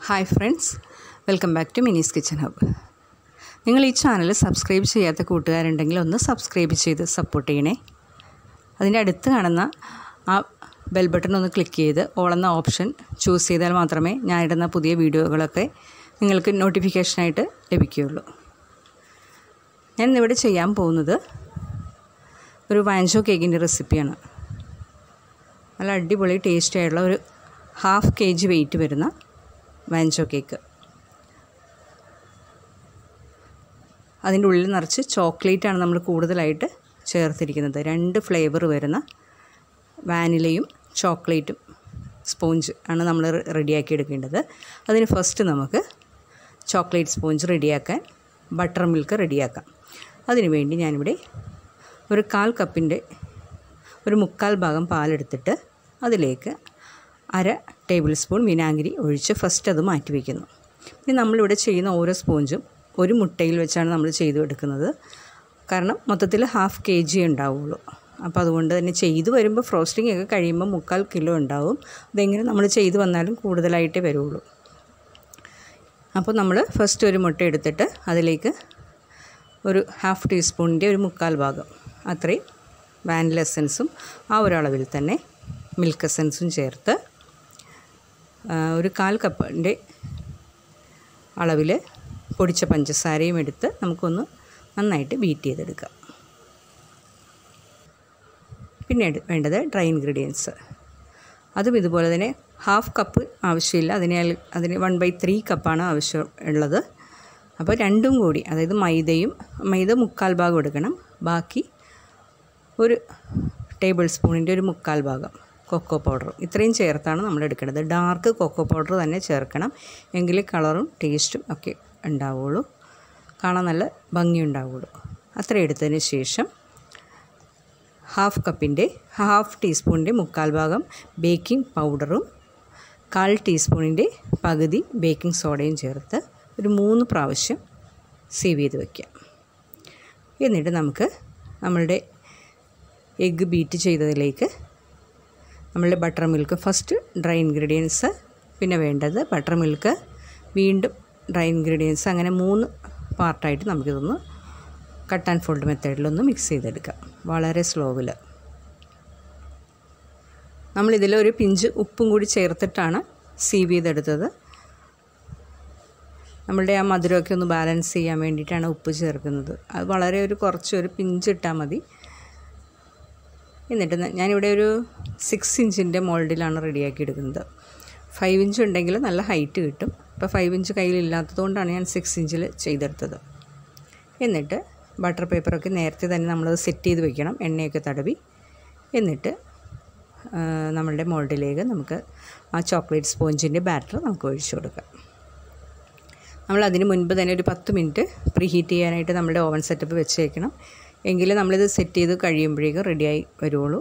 hi friends welcome back to Mini's kitchen hub നിങ്ങൾ ഈ channel subscribe ചെയ്യാത്ത കൂട്ടുകാരുണ്ടെങ്കിൽ ഒന്ന് സബ്സ്ക്രൈബ് ചെയ്ത് സപ്പോർട്ട് ചെയ്യണേ അതിൻ്റെ അടുത്ത് കാണുന്ന ആ ബെൽ ബട്ടൺ ഒന്ന് ക്ലിക്ക് ചെയ്ത് ഓൾ എന്ന ഓപ്ഷൻ ചൂസ് ചെയ്താൽ മാത്രമേ ഞാൻ ഇടുന്ന പുതിയ വീഡിയോകളൊക്കെ നിങ്ങൾക്ക് നോട്ടിഫിക്കേഷനായിട്ട് ലഭിക്കുകയുള്ളൂ ഞാൻ ഇന്നിവിടെ ചെയ്യാൻ പോകുന്നത് ഒരു വാൻജോ കേക്കിൻ്റെ റെസിപ്പിയാണ് നല്ല അടിപൊളി ടേസ്റ്റി ആയിട്ടുള്ള ഒരു ഹാഫ് കെ ജി വെയിറ്റ് വരുന്ന വാൻജോ കേക്ക് അതിൻ്റെ ഉള്ളിൽ നിറച്ച് ചോക്ലേറ്റാണ് നമ്മൾ കൂടുതലായിട്ട് ചേർത്തിരിക്കുന്നത് രണ്ട് ഫ്ലേവർ വരുന്ന വാനിലയും ചോക്ലേറ്റും സ്പോഞ്ച് ആണ് നമ്മൾ റെഡിയാക്കി എടുക്കേണ്ടത് അതിന് ഫസ്റ്റ് നമുക്ക് ചോക്ലേറ്റ് സ്പോഞ്ച് റെഡിയാക്കാൻ ബട്ടർ മിൽക്ക് റെഡിയാക്കാം അതിനു വേണ്ടി ഞാനിവിടെ ഒരു കാൽ കപ്പിൻ്റെ ഒരു മുക്കാൽ ഭാഗം പാലെടുത്തിട്ട് അതിലേക്ക് അര ടേബിൾ സ്പൂൺ വിനാഗിരി ഒഴിച്ച് ഫസ്റ്റ് അത് മാറ്റി വയ്ക്കുന്നു ഇനി നമ്മളിവിടെ ചെയ്യുന്ന ഓരോ സ്പോഞ്ചും ഒരു മുട്ടയിൽ വെച്ചാണ് നമ്മൾ ചെയ്തു എടുക്കുന്നത് കാരണം മൊത്തത്തിൽ ഹാഫ് കെ ജി ഉണ്ടാവുള്ളൂ അപ്പോൾ അതുകൊണ്ട് തന്നെ ചെയ്തു വരുമ്പോൾ ഫ്രോസ്റ്റിംഗ് ഒക്കെ കഴിയുമ്പോൾ മുക്കാൽ കിലോ ഉണ്ടാവും അതെങ്ങനെ നമ്മൾ ചെയ്തു വന്നാലും കൂടുതലായിട്ടേ വരുള്ളൂ അപ്പോൾ നമ്മൾ ഫസ്റ്റ് ഒരു മുട്ട എടുത്തിട്ട് അതിലേക്ക് ഒരു ഹാഫ് ടീസ്പൂണിൻ്റെ ഒരു മുക്കാൽ ഭാഗം അത്രയും വാനില എസൻസും ആ ഒരളവിൽ തന്നെ മിൽക്ക് എസൻസും ചേർത്ത് ഒരു കാൽ കപ്പിൻ്റെ അളവിൽ പൊടിച്ച പഞ്ചസാരയും എടുത്ത് നമുക്കൊന്ന് നന്നായിട്ട് ബീറ്റ് ചെയ്തെടുക്കാം പിന്നെ വേണ്ടത് ഡ്രൈ ഇൻഗ്രീഡിയൻസ് അതും ഇതുപോലെ തന്നെ ഹാഫ് കപ്പ് ആവശ്യമില്ല അതിനാൽ അതിന് വൺ ബൈ ത്രീ കപ്പാണ് ആവശ്യം ഉള്ളത് അപ്പോൾ രണ്ടും കൂടി അതായത് മൈദയും മൈദ മുക്കാൽ ഭാഗം എടുക്കണം ബാക്കി ഒരു ടേബിൾ സ്പൂണിൻ്റെ ഒരു മുക്കാൽ ഭാഗം കൊക്കോ പൗഡർ ഇത്രയും ചേർത്താണ് നമ്മൾ എടുക്കേണ്ടത് ഡാർക്ക് കൊക്കോ പൗഡർ തന്നെ ചേർക്കണം എങ്കിലേ കളറും ടേസ്റ്റും ഒക്കെ ഉണ്ടാവുള്ളൂ കാണാൻ നല്ല ഭംഗി ഉണ്ടാവുള്ളൂ അത്രയും എടുത്തതിന് ശേഷം ഹാഫ് കപ്പിൻ്റെ ഹാഫ് ടീസ്പൂണിൻ്റെ മുക്കാൽ ഭാഗം ബേക്കിംഗ് പൗഡറും കാൽ ടീസ്പൂണിൻ്റെ പകുതി ബേക്കിംഗ് സോഡയും ചേർത്ത് ഒരു മൂന്ന് പ്രാവശ്യം സീവ് ചെയ്ത് വയ്ക്കാം എന്നിട്ട് നമുക്ക് നമ്മളുടെ എഗ്ഗ് ബീറ്റ് ചെയ്തതിലേക്ക് നമ്മളുടെ buttermilk first dry ingredients പിന്നെ വേണ്ടത് ബട്ടർ മിൽക്ക് വീണ്ടും ഡ്രൈ ഇൻഗ്രീഡിയൻസ് അങ്ങനെ മൂന്ന് പാർട്ടായിട്ട് നമുക്കിതൊന്ന് കട്ട് ആൻഡ് ഫോൾഡ് മെത്തേഡിലൊന്ന് മിക്സ് ചെയ്തെടുക്കാം വളരെ സ്ലോവിൽ നമ്മളിതിൽ ഒരു പിഞ്ച് ഉപ്പും കൂടി ചേർത്തിട്ടാണ് സീവ് ചെയ്തെടുത്തത് നമ്മളുടെ ആ മധുരമൊക്കെ ഒന്ന് ബാലൻസ് ചെയ്യാൻ വേണ്ടിയിട്ടാണ് ഉപ്പ് ചേർക്കുന്നത് അത് വളരെ ഒരു കുറച്ച് ഒരു പിഞ്ച് ഇട്ടാൽ മതി എന്നിട്ട് ഞാനിവിടെ ഒരു സിക്സ് ഇഞ്ചിൻ്റെ മോൾഡിലാണ് റെഡിയാക്കി എടുക്കുന്നത് ഫൈവ് ഇഞ്ച് ഉണ്ടെങ്കിൽ നല്ല ഹൈറ്റ് കിട്ടും ഇപ്പോൾ ഫൈവ് ഇഞ്ച് കയ്യിലില്ലാത്തതുകൊണ്ടാണ് ഞാൻ സിക്സ് ഇഞ്ചിൽ ചെയ്തെടുത്തത് എന്നിട്ട് ബട്ടർ പേപ്പറൊക്കെ നേരത്തെ തന്നെ നമ്മളത് സെറ്റ് ചെയ്ത് വെക്കണം എണ്ണയൊക്കെ തടവി എന്നിട്ട് നമ്മളുടെ മോൾഡിലേക്ക് നമുക്ക് ആ ചോക്ലേറ്റ് സ്പോഞ്ചിൻ്റെ ബാറ്റർ നമുക്ക് ഒഴിച്ചു കൊടുക്കാം നമ്മൾ അതിന് മുൻപ് തന്നെ ഒരു പത്ത് മിനിറ്റ് പ്രീ ഹീറ്റ് ചെയ്യാനായിട്ട് നമ്മുടെ ഓവൻ സെറ്റപ്പ് വെച്ചേക്കണം എങ്കിൽ നമ്മളിത് സെറ്റ് ചെയ്ത് കഴിയുമ്പോഴേക്കും റെഡിയായി വരുള്ളൂ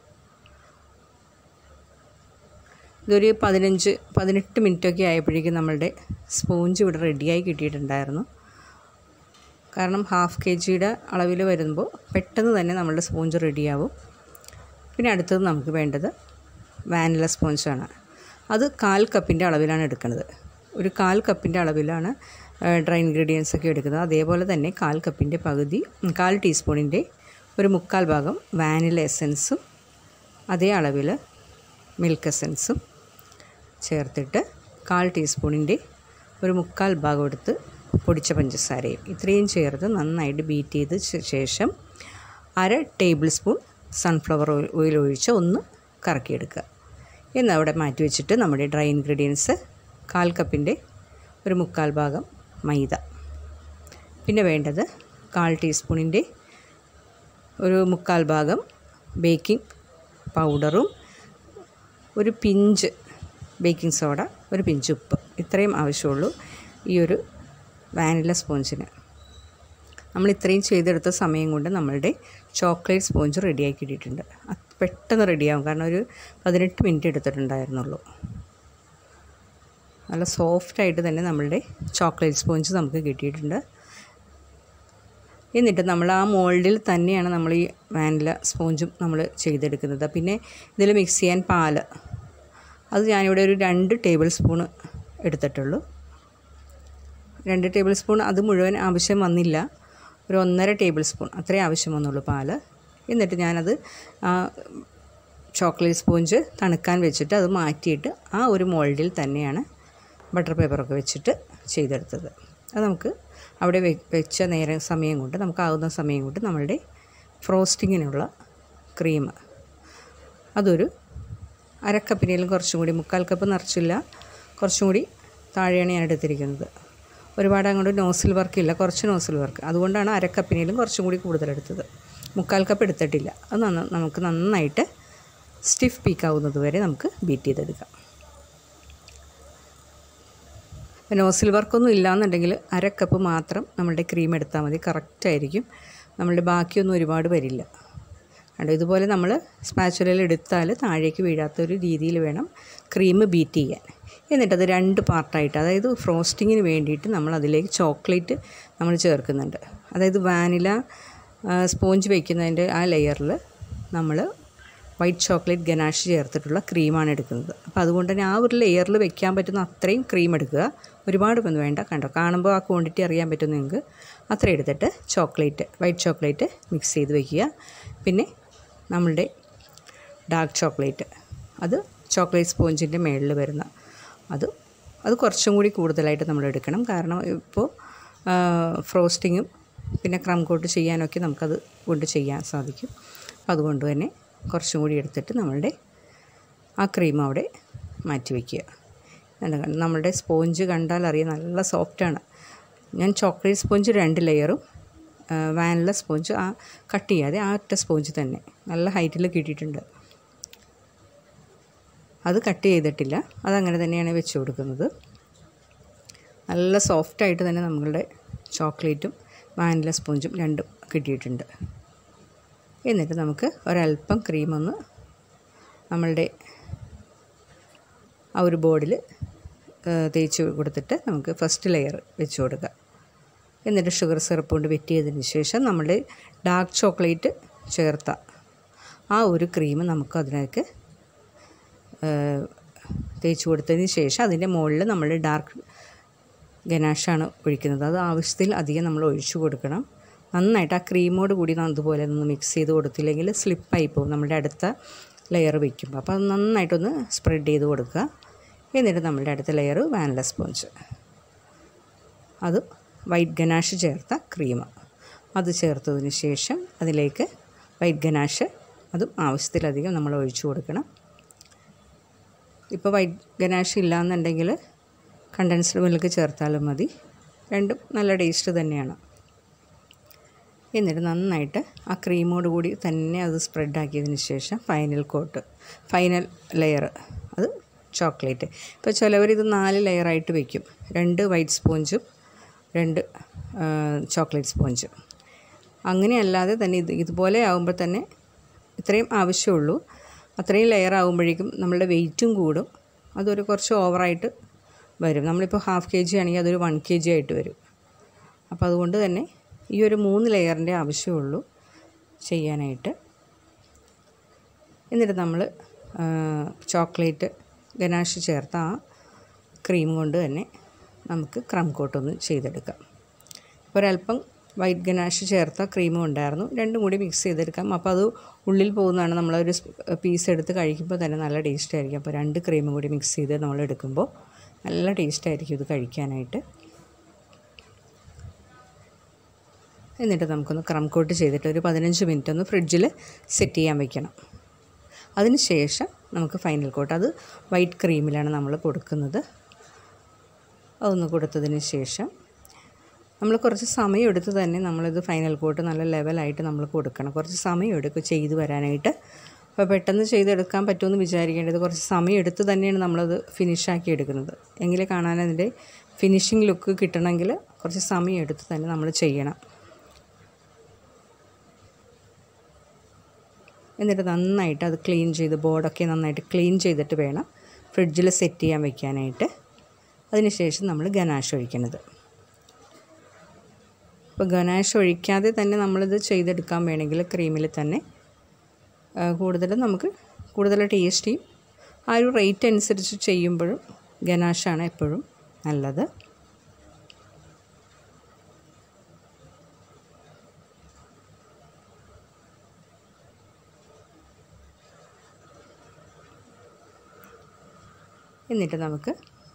ഇതൊരു പതിനഞ്ച് പതിനെട്ട് മിനിറ്റൊക്കെ ആയപ്പോഴേക്കും നമ്മളുടെ സ്പോഞ്ച് ഇവിടെ റെഡിയായി കിട്ടിയിട്ടുണ്ടായിരുന്നു കാരണം ഹാഫ് കെ ജിയുടെ അളവിൽ വരുമ്പോൾ പെട്ടെന്ന് തന്നെ നമ്മളുടെ സ്പോഞ്ച് റെഡിയാവും പിന്നെ അടുത്തത് നമുക്ക് വേണ്ടത് വാനില സ്പോഞ്ചാണ് അത് കാൽ കപ്പിൻ്റെ അളവിലാണ് എടുക്കുന്നത് ഒരു കാൽ കപ്പിൻ്റെ അളവിലാണ് ഡ്രൈ ഇൻഗ്രീഡിയൻസ് ഒക്കെ എടുക്കുന്നത് അതേപോലെ തന്നെ കാൽ കപ്പിൻ്റെ പകുതി കാൽ ടീസ്പൂണിൻ്റെ ഒരു മുക്കാൽ ഭാഗം വാനില എസൻസും അതേ അളവിൽ മിൽക്ക് എസൻസും ചേർത്തിട്ട് കാൽ ടീസ്പൂണിൻ്റെ ഒരു മുക്കാൽ ഭാഗം എടുത്ത് പൊടിച്ച പഞ്ചസാരയും ഇത്രയും ചേർത്ത് നന്നായിട്ട് ബീറ്റ് ചെയ്ത ശേഷം അര ടേബിൾ സ്പൂൺ സൺഫ്ലവർ ഓയിൽ ഒഴിച്ച് ഒന്ന് കറക്കിയെടുക്കുക എന്ന് അവിടെ മാറ്റി വെച്ചിട്ട് നമ്മുടെ ഡ്രൈ ഇൻഗ്രീഡിയൻസ് കാൽ കപ്പിൻ്റെ ഒരു മുക്കാൽ ഭാഗം മൈദ പിന്നെ വേണ്ടത് കാൽ ടീസ്പൂണിൻ്റെ ഒരു മുക്കാൽ ഭാഗം ബേക്കിംഗ് പൗഡറും ഒരു പിഞ്ച് ബേക്കിംഗ് സോഡ ഒരു പിഞ്ച് ഉപ്പ് ഇത്രയും ആവശ്യമുള്ളൂ ഈ ഒരു വാനില സ്പോഞ്ചിന് നമ്മൾ ഇത്രയും ചെയ്തെടുത്ത സമയം കൊണ്ട് നമ്മളുടെ ചോക്ലേറ്റ് സ്പോഞ്ച് റെഡിയാക്കി ഇട്ടിട്ടുണ്ട് പെട്ടെന്ന് റെഡിയാവും കാരണം ഒരു പതിനെട്ട് മിനിറ്റ് എടുത്തിട്ടുണ്ടായിരുന്നുള്ളൂ നല്ല സോഫ്റ്റായിട്ട് തന്നെ നമ്മളുടെ ചോക്ലേറ്റ് സ്പോഞ്ച് നമുക്ക് കിട്ടിയിട്ടുണ്ട് എന്നിട്ട് നമ്മൾ ആ മോൾഡിൽ തന്നെയാണ് നമ്മൾ ഈ വാനില സ്പോഞ്ചും നമ്മൾ ചെയ്തെടുക്കുന്നത് പിന്നെ ഇതിൽ മിക്സ് ചെയ്യാൻ പാൽ അത് ഞാനിവിടെ ഒരു രണ്ട് ടേബിൾ സ്പൂണ് എടുത്തിട്ടുള്ളൂ രണ്ട് ടേബിൾ സ്പൂൺ അത് മുഴുവൻ ആവശ്യം വന്നില്ല ഒരു ഒന്നര ടേബിൾ സ്പൂൺ അത്രേ ആവശ്യം വന്നുള്ളൂ പാല് എന്നിട്ട് ഞാനത് ആ ചോക്ലേറ്റ് സ്പോഞ്ച് തണുക്കാൻ വെച്ചിട്ട് അത് മാറ്റിയിട്ട് ആ ഒരു മോൾഡിൽ തന്നെയാണ് ബട്ടർ പേപ്പറൊക്കെ വെച്ചിട്ട് ചെയ്തെടുത്തത് അത് നമുക്ക് അവിടെ വെ വെച്ച നേരം സമയം കൊണ്ട് നമുക്കാവുന്ന സമയം കൊണ്ട് നമ്മളുടെ ഫ്രോസ്റ്റിങ്ങിനുള്ള ക്രീം അതൊരു അരക്കപ്പിനേലും കുറച്ചും കൂടി മുക്കാൽ കപ്പ് നിറച്ചില്ല കുറച്ചും കൂടി താഴെയാണ് ഞാൻ എടുത്തിരിക്കുന്നത് ഒരുപാട് അങ്ങോട്ട് നോസിൽ വർക്ക് ഇല്ല കുറച്ച് നോസിൽ വർക്ക് അതുകൊണ്ടാണ് അരക്കപ്പിനേലും കുറച്ചും കൂടി കൂടുതലെടുത്തത് മുക്കാൽ കപ്പ് എടുത്തിട്ടില്ല അത് നന്ന നമുക്ക് നന്നായിട്ട് സ്റ്റിഫ് പീക്കാവുന്നത് വരെ നമുക്ക് ബീറ്റ് ചെയ്തെടുക്കാം നോസിൽ വർക്കൊന്നും ഇല്ലയെന്നുണ്ടെങ്കിൽ അര കപ്പ് മാത്രം നമ്മളുടെ ക്രീം എടുത്താൽ മതി കറക്റ്റായിരിക്കും നമ്മളുടെ ബാക്കിയൊന്നും ഒരുപാട് വരില്ല കണ്ടോ ഇതുപോലെ നമ്മൾ സ്പാച്ചുലയിൽ എടുത്താൽ താഴേക്ക് വീഴാത്തൊരു രീതിയിൽ വേണം ക്രീം ബീറ്റ് ചെയ്യാൻ എന്നിട്ടത് രണ്ട് പാർട്ടായിട്ട് അതായത് ഫ്രോസ്റ്റിങ്ങിന് വേണ്ടിയിട്ട് നമ്മൾ അതിലേക്ക് ചോക്ലേറ്റ് നമ്മൾ ചേർക്കുന്നുണ്ട് അതായത് വാനില സ്പോഞ്ച് വയ്ക്കുന്നതിൻ്റെ ആ ലെയറിൽ നമ്മൾ വൈറ്റ് ചോക്ലേറ്റ് ഗനാഷ് ചേർത്തിട്ടുള്ള ക്രീമാണ് എടുക്കുന്നത് അപ്പോൾ അതുകൊണ്ട് തന്നെ ആ ഒരു ലെയറിൽ വെക്കാൻ പറ്റുന്ന അത്രയും ക്രീം എടുക്കുക ഒരുപാട് ഒന്നും വേണ്ട കണ്ടോ കാണുമ്പോൾ ആ ക്വാണ്ടിറ്റി അറിയാൻ പറ്റും നിങ്ങൾക്ക് അത്രയും എടുത്തിട്ട് ചോക്ലേറ്റ് വൈറ്റ് ചോക്ലേറ്റ് മിക്സ് ചെയ്ത് വയ്ക്കുക പിന്നെ നമ്മളുടെ ഡാർക്ക് ചോക്ലേറ്റ് അത് ചോക്ലേറ്റ് സ്പോഞ്ചിൻ്റെ മേളിൽ വരുന്ന അത് അത് കുറച്ചും കൂടി കൂടുതലായിട്ട് നമ്മൾ എടുക്കണം കാരണം ഇപ്പോൾ ഫ്രോസ്റ്റിങ്ങും പിന്നെ ക്രം കോട്ട് ചെയ്യാനൊക്കെ നമുക്കത് കൊണ്ട് ചെയ്യാൻ സാധിക്കും അപ്പോൾ അതുകൊണ്ട് തന്നെ കുറച്ചും കൂടി എടുത്തിട്ട് നമ്മളുടെ ആ ക്രീം അവിടെ മാറ്റി വയ്ക്കുക നമ്മളുടെ സ്പോഞ്ച് കണ്ടാൽ അറിയാം നല്ല സോഫ്റ്റാണ് ഞാൻ ചോക്ലേറ്റ് സ്പോഞ്ച് രണ്ട് ലെയറും വാനില സ്പോഞ്ച് ആ കട്ട് ചെയ്യാതെ ആ ഒറ്റ സ്പോഞ്ച് തന്നെ നല്ല ഹൈറ്റിൽ കിട്ടിയിട്ടുണ്ട് അത് കട്ട് ചെയ്തിട്ടില്ല അതങ്ങനെ തന്നെയാണ് വെച്ച് കൊടുക്കുന്നത് നല്ല സോഫ്റ്റായിട്ട് തന്നെ നമ്മളുടെ ചോക്ലേറ്റും വാനില സ്പോഞ്ചും രണ്ടും കിട്ടിയിട്ടുണ്ട് എന്നിട്ട് നമുക്ക് ഒരല്പം ക്രീമൊന്ന് നമ്മളുടെ ആ ഒരു ബോർഡിൽ തേച്ച് കൊടുത്തിട്ട് നമുക്ക് ഫസ്റ്റ് ലെയർ വെച്ച് കൊടുക്കുക എന്നിട്ട് ഷുഗർ സിറപ്പ് കൊണ്ട് വെറ്റ് ചെയ്തതിന് ശേഷം നമ്മൾ ഡാർക്ക് ചോക്ലേറ്റ് ചേർത്ത ആ ഒരു ക്രീം നമുക്ക് അതിനേക്ക് തേച്ച് കൊടുത്തതിന് ശേഷം അതിൻ്റെ മുകളിൽ നമ്മൾ ഡാർക്ക് ഗനാഷാണ് ഒഴിക്കുന്നത് അത് ആവശ്യത്തിൽ അധികം നമ്മൾ ഒഴിച്ചു കൊടുക്കണം നന്നായിട്ട് ആ ക്രീമോട് കൂടി അതുപോലെ ഒന്ന് മിക്സ് ചെയ്ത് കൊടുത്തില്ലെങ്കിൽ സ്ലിപ്പായി പോകും നമ്മുടെ അടുത്ത ലെയർ വയ്ക്കുമ്പോൾ അപ്പോൾ അത് നന്നായിട്ടൊന്ന് സ്പ്രെഡ് ചെയ്ത് കൊടുക്കുക എന്നിട്ട് നമ്മുടെ അടുത്ത ലെയർ വാനില സ്പോഞ്ച് അത് വൈറ്റ് ഗനാഷ് ചേർത്ത ക്രീം അത് ചേർത്തതിന് ശേഷം അതിലേക്ക് വൈറ്റ് ഗനാഷ് അതും ആവശ്യത്തിലധികം നമ്മൾ ഒഴിച്ചു കൊടുക്കണം ഇപ്പോൾ വൈറ്റ് ഗനാഷ് ഇല്ലയെന്നുണ്ടെങ്കിൽ കണ്ടൻസ്ഡ് മിൽക്ക് ചേർത്താലും മതി രണ്ടും നല്ല ടേസ്റ്റ് തന്നെയാണ് എന്നിട്ട് നന്നായിട്ട് ആ ക്രീമോട് കൂടി തന്നെ അത് സ്പ്രെഡ് ആക്കിയതിന് ശേഷം ഫൈനൽ കോട്ട് ഫൈനൽ ലെയർ അത് ചോക്ലേറ്റ് ഇപ്പോൾ ചിലവർ ഇത് നാല് ലെയറായിട്ട് വെക്കും രണ്ട് വൈറ്റ് സ്പോഞ്ചും രണ്ട് ചോക്ലേറ്റ് സ്പോഞ്ചും അങ്ങനെയല്ലാതെ തന്നെ ഇത് ഇതുപോലെ ആകുമ്പോൾ തന്നെ ഇത്രയും ആവശ്യമുള്ളൂ അത്രയും ലെയർ ആകുമ്പോഴേക്കും നമ്മളുടെ വെയിറ്റും കൂടും അതൊരു കുറച്ച് ഓവറായിട്ട് വരും നമ്മളിപ്പോൾ ഹാഫ് കെ ജി ആണെങ്കിൽ അതൊരു വൺ കെ ജി ആയിട്ട് വരും അപ്പോൾ അതുകൊണ്ട് തന്നെ ഈ ഒരു മൂന്ന് ലെയറിൻ്റെ ആവശ്യമുള്ളൂ ചെയ്യാനായിട്ട് എന്നിട്ട് നമ്മൾ ചോക്ലേറ്റ് ഗനാഷ് ചേർത്ത ആ ക്രീം കൊണ്ട് തന്നെ നമുക്ക് ക്രം കോട്ടൊന്ന് ചെയ്തെടുക്കാം ഒരല്പം വൈറ്റ് ഗനാഷ് ചേർത്ത ക്രീമും ഉണ്ടായിരുന്നു രണ്ടും കൂടി മിക്സ് ചെയ്തെടുക്കാം അപ്പോൾ അത് ഉള്ളിൽ പോകുന്നതാണ് നമ്മളൊരു പീസ് എടുത്ത് കഴിക്കുമ്പോൾ തന്നെ നല്ല ടേസ്റ്റ് ആയിരിക്കും അപ്പോൾ രണ്ട് ക്രീമും കൂടി മിക്സ് ചെയ്ത് നമ്മൾ എടുക്കുമ്പോൾ നല്ല ടേസ്റ്റ് ആയിരിക്കും ഇത് കഴിക്കാനായിട്ട് എന്നിട്ട് നമുക്കൊന്ന് ക്രം കോട്ട് ചെയ്തിട്ട് ഒരു പതിനഞ്ച് മിനിറ്റ് ഒന്ന് ഫ്രിഡ്ജിൽ സെറ്റ് ചെയ്യാൻ വെക്കണം അതിന് ശേഷം നമുക്ക് ഫൈനൽ കോട്ട് അത് വൈറ്റ് ക്രീമിലാണ് നമ്മൾ കൊടുക്കുന്നത് അതൊന്ന് കൊടുത്തതിന് ശേഷം നമ്മൾ കുറച്ച് സമയം എടുത്ത് തന്നെ നമ്മളിത് ഫൈനൽ കോട്ട് നല്ല ലെവലായിട്ട് നമ്മൾ കൊടുക്കണം കുറച്ച് സമയം എടുക്കും ചെയ്ത് വരാനായിട്ട് അപ്പോൾ പെട്ടെന്ന് ചെയ്തെടുക്കാൻ പറ്റുമെന്ന് വിചാരിക്കേണ്ടത് കുറച്ച് സമയം എടുത്ത് തന്നെയാണ് നമ്മളത് ഫിനിഷാക്കി എടുക്കുന്നത് എങ്കിലേ കാണാൻ അതിൻ്റെ ഫിനിഷിങ് ലുക്ക് കിട്ടണമെങ്കിൽ കുറച്ച് സമയം എടുത്ത് തന്നെ നമ്മൾ ചെയ്യണം എന്നിട്ട് നന്നായിട്ട് അത് ക്ലീൻ ചെയ്ത് ബോർഡൊക്കെ നന്നായിട്ട് ക്ലീൻ ചെയ്തിട്ട് വേണം ഫ്രിഡ്ജിൽ സെറ്റ് ചെയ്യാൻ വെക്കാനായിട്ട് അതിനുശേഷം നമ്മൾ ഗനാഷ് ഒഴിക്കുന്നത് അപ്പോൾ ഗനാഷ് ഒഴിക്കാതെ തന്നെ നമ്മളിത് ചെയ്തെടുക്കാൻ വേണമെങ്കിൽ ക്രീമിൽ തന്നെ കൂടുതലും നമുക്ക് കൂടുതൽ ടേസ്റ്റിയും ആ ഒരു റേറ്റ് അനുസരിച്ച് ചെയ്യുമ്പോഴും ഗനാഷാണ് എപ്പോഴും നല്ലത് എന്നിട്ട് നമുക്ക്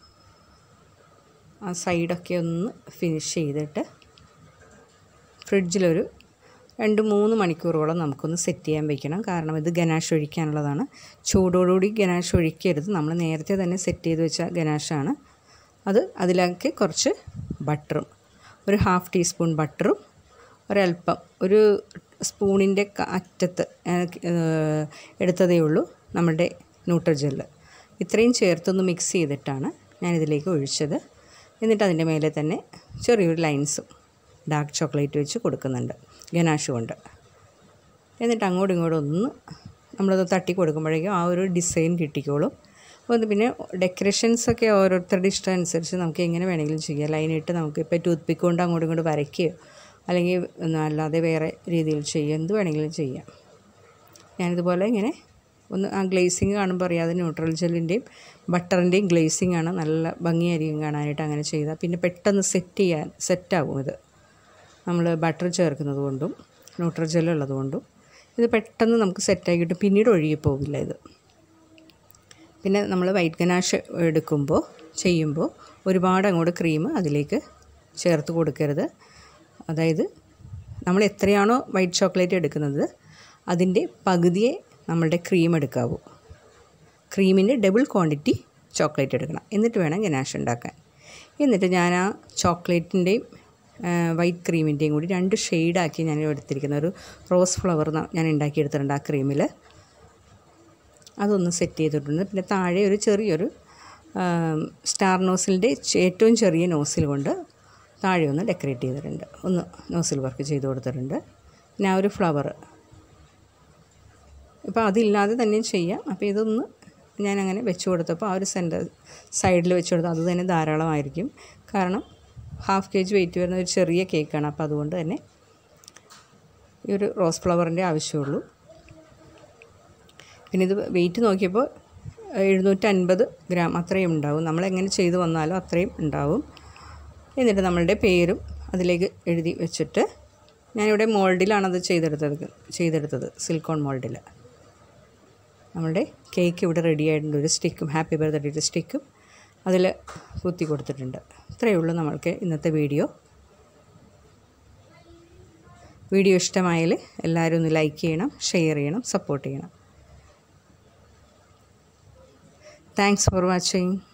ആ സൈഡൊക്കെ ഒന്ന് ഫിനിഷ് ചെയ്തിട്ട് ഫ്രിഡ്ജിലൊരു രണ്ട് മൂന്ന് മണിക്കൂറോളം നമുക്കൊന്ന് സെറ്റ് ചെയ്യാൻ വെക്കണം കാരണം ഇത് ഗനാഷ് ഒഴിക്കാനുള്ളതാണ് ചൂടോടുകൂടി ഗനാഷ് ഒഴിക്കരുത് നമ്മൾ നേരത്തെ തന്നെ സെറ്റ് ചെയ്ത് വെച്ച ഗനാഷാണ് അത് അതിലേക്ക് കുറച്ച് ബട്ടറും ഒരു ഹാഫ് ടീസ്പൂൺ ബട്ടറും ഒരല്പം ഒരു സ്പൂണിൻ്റെ അറ്റത്ത് എടുത്തതേ ഉള്ളൂ നമ്മുടെ ന്യൂട്രജെല്ല് ഇത്രയും ചേർത്തൊന്ന് മിക്സ് ചെയ്തിട്ടാണ് ഞാനിതിലേക്ക് ഒഴിച്ചത് എന്നിട്ട് അതിൻ്റെ മേലെ തന്നെ ചെറിയൊരു ലൈൻസും ഡാർക്ക് ചോക്ലേറ്റ് വെച്ച് കൊടുക്കുന്നുണ്ട് ഗനാഷ് കൊണ്ട് എന്നിട്ട് അങ്ങോട്ടും ഇങ്ങോട്ടും ഒന്ന് നമ്മളത് തട്ടി കൊടുക്കുമ്പോഴേക്കും ആ ഒരു ഡിസൈൻ കിട്ടിക്കോളും അപ്പോൾ പിന്നെ ഡെക്കറേഷൻസൊക്കെ ഓരോരുത്തരുടെ ഇഷ്ടം അനുസരിച്ച് നമുക്ക് എങ്ങനെ വേണമെങ്കിലും ചെയ്യാം ലൈനിട്ട് നമുക്ക് ഇപ്പോൾ ടൂത്ത് പിക്ക് കൊണ്ട് അങ്ങോട്ടും ഇങ്ങോട്ടും വരയ്ക്കുകയോ അല്ലെങ്കിൽ അല്ലാതെ വേറെ രീതിയിൽ ചെയ്യുക എന്ത് വേണമെങ്കിലും ചെയ്യാം ഞാനിതുപോലെ ഇങ്ങനെ ഒന്ന് ആ ഗ്ലേസിങ് കാണുമ്പോൾ അറിയാതെ ന്യൂട്രൽ ജെല്ലിൻ്റെയും ബട്ടറിൻ്റെയും ഗ്ലേസിങ് ആണ് നല്ല ഭംഗിയായിരിക്കും കാണാനായിട്ട് അങ്ങനെ ചെയ്താൽ പിന്നെ പെട്ടെന്ന് സെറ്റ് ചെയ്യാൻ സെറ്റാകും ഇത് നമ്മൾ ബട്ടർ ചേർക്കുന്നത് കൊണ്ടും ന്യൂട്രൽ ജെല്ല് ഉള്ളത് കൊണ്ടും ഇത് പെട്ടെന്ന് നമുക്ക് സെറ്റായി കിട്ടും പിന്നീട് ഒഴുകി പോകില്ല ഇത് പിന്നെ നമ്മൾ വൈറ്റ് ഗനാഷ് എടുക്കുമ്പോൾ ചെയ്യുമ്പോൾ ഒരുപാട് അങ്ങോട്ട് ക്രീം അതിലേക്ക് ചേർത്ത് കൊടുക്കരുത് അതായത് നമ്മൾ എത്രയാണോ വൈറ്റ് ചോക്ലേറ്റ് എടുക്കുന്നത് അതിൻ്റെ പകുതിയെ നമ്മളുടെ ക്രീം എടുക്കാവൂ ക്രീമിൻ്റെ ഡബിൾ ക്വാണ്ടിറ്റി ചോക്ലേറ്റ് എടുക്കണം എന്നിട്ട് വേണം ഗനാഷ് ഉണ്ടാക്കാൻ എന്നിട്ട് ഞാൻ ആ ചോക്ലേറ്റിൻ്റെയും വൈറ്റ് ക്രീമിൻ്റെയും കൂടി രണ്ട് ഷെയ്ഡാക്കി ഞാൻ എടുത്തിരിക്കുന്ന ഒരു റോസ് ഫ്ലവർ ഞാൻ ഉണ്ടാക്കിയെടുത്തിട്ടുണ്ട് ആ ക്രീമിൽ അതൊന്ന് സെറ്റ് ചെയ്തിട്ടുണ്ട് പിന്നെ താഴെ ഒരു ചെറിയൊരു സ്റ്റാർ നോസിലിൻ്റെ ഏറ്റവും ചെറിയ നോസിൽ കൊണ്ട് താഴെ ഒന്ന് ഡെക്കറേറ്റ് ചെയ്തിട്ടുണ്ട് ഒന്ന് നോസിൽ വർക്ക് ചെയ്ത് കൊടുത്തിട്ടുണ്ട് പിന്നെ ആ ഒരു ഫ്ലവർ ഇപ്പോൾ അതില്ലാതെ തന്നെ ചെയ്യാം അപ്പോൾ ഇതൊന്ന് ഞാനങ്ങനെ വെച്ച് കൊടുത്തപ്പോൾ ആ ഒരു സെൻറ്റർ സൈഡിൽ വെച്ച് കൊടുത്താൽ അത് തന്നെ ധാരാളമായിരിക്കും കാരണം ഹാഫ് കെ ജി വെയിറ്റ് വരുന്ന ഒരു ചെറിയ കേക്കാണ് അപ്പോൾ അതുകൊണ്ട് തന്നെ ഈ ഒരു റോസ് ഫ്ലവറിൻ്റെ ആവശ്യമുള്ളൂ പിന്നെ ഇത് വെയിറ്റ് നോക്കിയപ്പോൾ എഴുന്നൂറ്റൻപത് ഗ്രാം അത്രയും ഉണ്ടാവും നമ്മളെങ്ങനെ ചെയ്തു വന്നാലും അത്രയും ഉണ്ടാവും എന്നിട്ട് നമ്മളുടെ പേരും അതിലേക്ക് എഴുതി വെച്ചിട്ട് ഞാനിവിടെ മോൾഡിലാണത് ചെയ്തെടുത്തത് ചെയ്തെടുത്തത് സിലിക്കോൺ മോൾഡിൽ നമ്മളുടെ കേക്ക് ഇവിടെ റെഡി ആയിട്ടുണ്ട് ഒരു സ്റ്റിക്കും ഹാപ്പി ബർത്ത്ഡേ സ്റ്റിക്കും അതിൽ കുത്തി കൊടുത്തിട്ടുണ്ട് ഇത്രയേ ഉള്ളൂ നമ്മൾക്ക് ഇന്നത്തെ വീഡിയോ വീഡിയോ ഇഷ്ടമായാൽ എല്ലാവരും ഒന്ന് ലൈക്ക് ചെയ്യണം ഷെയർ ചെയ്യണം സപ്പോർട്ട് ചെയ്യണം താങ്ക്സ് ഫോർ വാച്ചിങ്